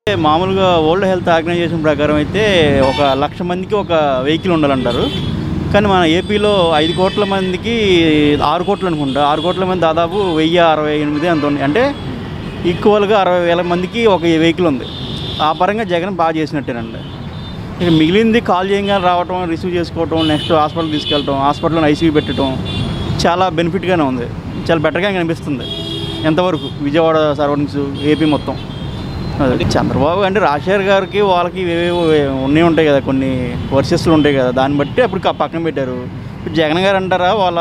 మామూలుగా world health organisation ప్రకారం అయితే ఒక లక్ష మందికి ఒక వెహికల్ ఉండాలంటారు కానీ మన ఏపీలో ఐదు కోట్ల మందికి ఆరు కోట్లు అనుకుంటా ఆరు కోట్ల మంది దాదాపు వెయ్యి అరవై ఎనిమిది అంత ఉంది అంటే ఈక్వల్గా అరవై వేల మందికి ఒక వెహికల్ ఉంది ఆ పరంగా జగన్ బాగా చేసినట్టేనండి ఇక మిగిలింది కాల్ చేయగానే రావటం రిసీవ్ చేసుకోవటం నెక్స్ట్ హాస్పిటల్ తీసుకెళ్ళటం హాస్పిటల్లో ఐసీయూ పెట్టడం చాలా బెనిఫిట్గానే ఉంది చాలా బెటర్గా కనిపిస్తుంది ఎంతవరకు విజయవాడ సరౌండింగ్స్ ఏపీ మొత్తం అదే చంద్రబాబు అంటే రాజశేఖర్ గారికి వాళ్ళకి ఇవేవో ఉన్నాయి ఉంటాయి కదా కొన్ని వర్సెస్లు ఉంటాయి కదా దాన్ని బట్టి అప్పుడు క- పక్కన పెట్టారు ఇప్పుడు జగన్ గారు అంటారా వాళ్ళ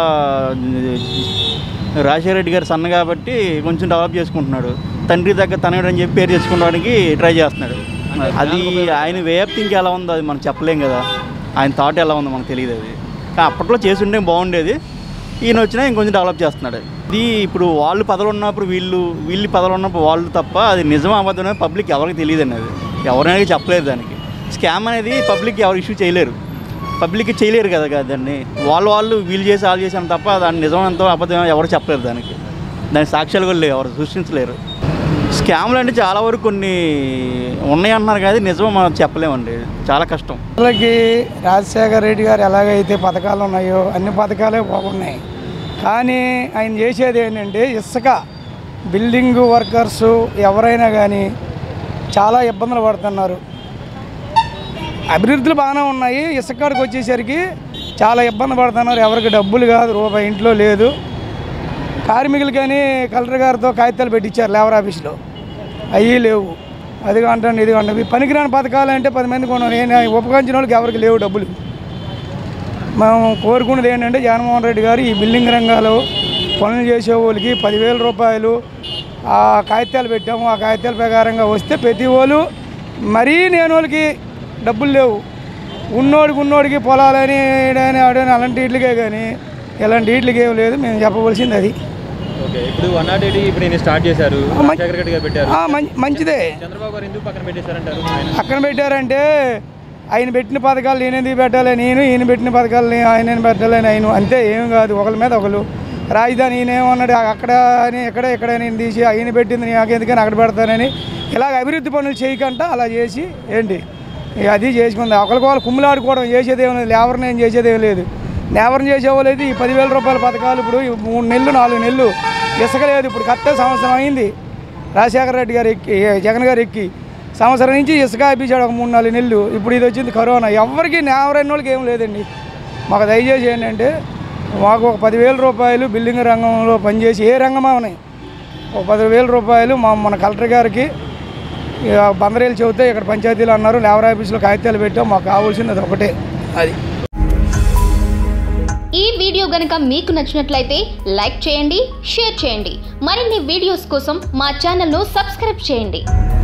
రాజశేఖర రెడ్డి గారు సన్న కాబట్టి కొంచెం డెవలప్ చేసుకుంటున్నాడు తండ్రి దగ్గర తనయుడు అని చెప్పి పేరు తెచ్చుకోవడానికి ట్రై చేస్తున్నాడు అది ఆయన వేప్తింగ్ ఎలా ఉందో అది మనం చెప్పలేం కదా ఆయన థాట్ ఎలా ఉందో మనకు తెలియదు అది కానీ అప్పట్లో చేసి ఉంటే బాగుండేది ఈయన వచ్చినా ఇంకొంచెం డెవలప్ చేస్తున్నాడు ఇది ఇప్పుడు వాళ్ళు పదవులు ఉన్నప్పుడు వీళ్ళు వీళ్ళు పదవులు ఉన్నప్పుడు వాళ్ళు తప్ప అది నిజం అబద్ధం పబ్లిక్ ఎవరికి తెలియదు అది ఎవరైనా చెప్పలేరు దానికి స్కామ్ అనేది పబ్లిక్ ఎవరు ఇష్యూ చేయలేరు పబ్లిక్ చేయలేరు కదా కదా దాన్ని వాళ్ళు వాళ్ళు వీళ్ళు చేసి వాళ్ళు చేసాను తప్ప దాన్ని నిజం ఎంతో అబద్ధం ఎవరు చెప్పలేరు దానికి దాని సాక్ష్యాలు కూడా లేవు ఎవరు సృష్టించలేరు స్కామ్లు అంటే చాలా వరకు కొన్ని ఉన్నాయి అంటున్నారు కానీ నిజం మనం చెప్పలేమండి చాలా కష్టం వాళ్ళకి రాజశేఖర రెడ్డి గారు ఎలాగైతే పథకాలు ఉన్నాయో అన్ని పథకాలే బాగున్నాయి కానీ ఆయన చేసేది ఏంటంటే ఇసుక బిల్డింగ్ వర్కర్స్ ఎవరైనా కానీ చాలా ఇబ్బందులు పడుతున్నారు అభివృద్ధులు బాగానే ఉన్నాయి ఇసుక కాడికి వచ్చేసరికి చాలా ఇబ్బంది పడుతున్నారు ఎవరికి డబ్బులు కాదు రూపాయి ఇంట్లో లేదు కార్మికులు కానీ కలెక్టర్ గారితో కాగితాలు పెట్టించారు లేబర్ ఆఫీస్లో అవి లేవు అది అంటాను ఇది అంటాను ఈ పనికిరాని పథకాలు అంటే పది మంది కొన్నాను నేను ఉపకరించిన వాళ్ళకి ఎవరికి లేవు డబ్బులు మేము కోరుకున్నది ఏంటంటే జగన్మోహన్ రెడ్డి గారు ఈ బిల్డింగ్ రంగాలు పనులు చేసే వాళ్ళకి పదివేల రూపాయలు ఆ కాగితాలు పెట్టాము ఆ కాగితాల ప్రకారంగా వస్తే ప్రతి వాళ్ళు మరీ నేను వాళ్ళకి డబ్బులు లేవు ఉన్నోడికి ఉన్నోడికి పొలాలని ఈడని ఆడని అలాంటి వీటికే కానీ ఇలాంటి వీటికి ఏం లేదు మేము చెప్పవలసింది అది ఓకే ఇప్పుడు వన్ నాట్ ఎయిట్ ఇప్పుడు నేను స్టార్ట్ చేశారు మంచి- రాజశేఖర్ రెడ్డి గారు పెట్టారు ఆ, మం- మంచిదే చంద్రబాబు గారు ఎందుకు పక్కన పెట్టేశారంటారు ఆయన పక్కన పెట్టారంటే ఆయన పెట్టిన పథకాలు నేను ఎందుకు పెట్టాలి నేను ఈయన పెట్టిన పథకాలు నే- ఆయన ఎందుకు పెట్టాలని ఆయన అంతే ఏం కాదు ఒకరి మీద ఒకరు రాజధాని ఈయన ఏమన్నాడు అక్కడ అని ఎక్కడ ఎక్కడ నేను తీసి ఆయన పెట్టింది నాకు ఎందుకని అక్కడ పెడతానని ఇలాగ అభివృద్ధి పనులు చేయకుండా అలా చేసి ఏంటి ఇక అది చేసుకుంది ఒకరికి వాళ్ళు కుమ్ములాడుకోవడం చేసేది ఏం లేదు లేబర్ని ఏం చేసేది ఏం లేదు లేబర్ని చేసేవాళ్ళు అయితే ఈ పదివేల రూపాయల పథకాలు ఇప్పుడు ఈ మూడు నెలలు నాలుగు నెలలు ఇసుక లేదు ఇప్పుడు కరెక్ట్ సంవత్సరం అయింది రాజశేఖర రెడ్డి గారు ఎక్కి జగన్ గారు ఎక్కి సంవత్సరం నుంచి ఇసుక ఆపించాడు ఒక మూడు నాలుగు నెలలు ఇప్పుడు ఇది వచ్చింది కరోనా ఎవరికి నేవరైన వాళ్ళకి ఏం లేదండి మాకు దయచేసి ఏంటంటే మాకు ఒక పదివేల రూపాయలు బిల్డింగ్ రంగంలో పనిచేసి ఏ రంగమా ఉన్నాయి ఒక పదివేల రూపాయలు మా మన కలెక్టర్ గారికి ఇక బందరేలు చెబితే ఇక్కడ పంచాయతీలు అన్నారు లేబర్ ఆఫీస్లో కాగితాలు పెట్టాం మాకు కావాల్సింది అది ఒకటే అది ఈ వీడియో గనుక మీకు నచ్చినట్లయితే లైక్ చేయండి షేర్ చేయండి మరిన్ని వీడియోస్ కోసం మా ఛానల్ను సబ్స్క్రైబ్ చేయండి